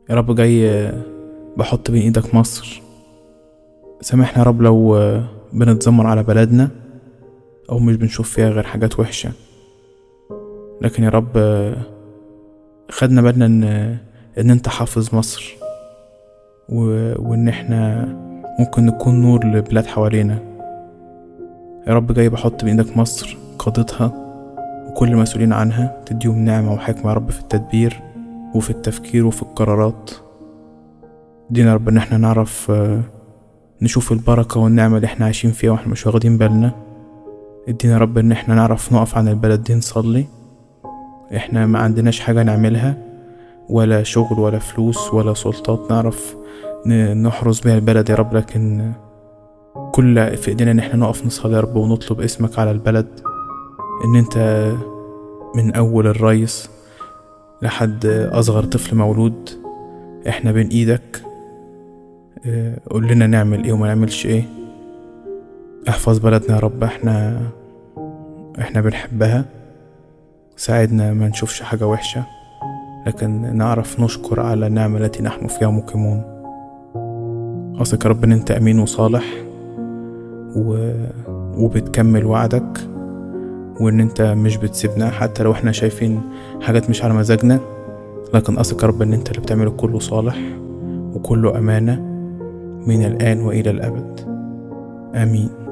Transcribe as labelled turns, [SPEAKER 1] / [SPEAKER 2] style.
[SPEAKER 1] يا رب جاي بحط بين ايدك مصر سامحنا يا رب لو بنتذمر على بلدنا او مش بنشوف فيها غير حاجات وحشة لكن يا رب خدنا بالنا ان ان انت حافظ مصر و... وان احنا ممكن نكون نور لبلاد حوالينا يا رب جاي بحط بين ايدك مصر قادتها وكل المسؤولين عنها تديهم نعمة وحكمة يا رب في التدبير وفي التفكير وفي القرارات دينا يا رب ان احنا نعرف نشوف البركة والنعمة اللي احنا عايشين فيها واحنا مش واخدين بالنا ادينا يا رب ان احنا نعرف نقف عن البلد دي نصلي احنا ما عندناش حاجة نعملها ولا شغل ولا فلوس ولا سلطات نعرف نحرس بيها البلد يا رب لكن كل في ايدينا ان احنا نقف نصلي يا رب ونطلب اسمك على البلد ان انت من اول الرئيس لحد اصغر طفل مولود احنا بين ايدك قول لنا نعمل ايه وما نعملش ايه احفظ بلدنا يا رب احنا احنا بنحبها ساعدنا ما نشوفش حاجة وحشة لكن نعرف نشكر على النعمة التي نحن فيها مقيمون أثق يا رب إن أنت أمين وصالح و... وبتكمل وعدك وإن أنت مش بتسيبنا حتى لو إحنا شايفين حاجات مش على مزاجنا لكن أثق يا رب إن أنت اللي بتعمله كله صالح وكله أمانة من الآن وإلى الأبد آمين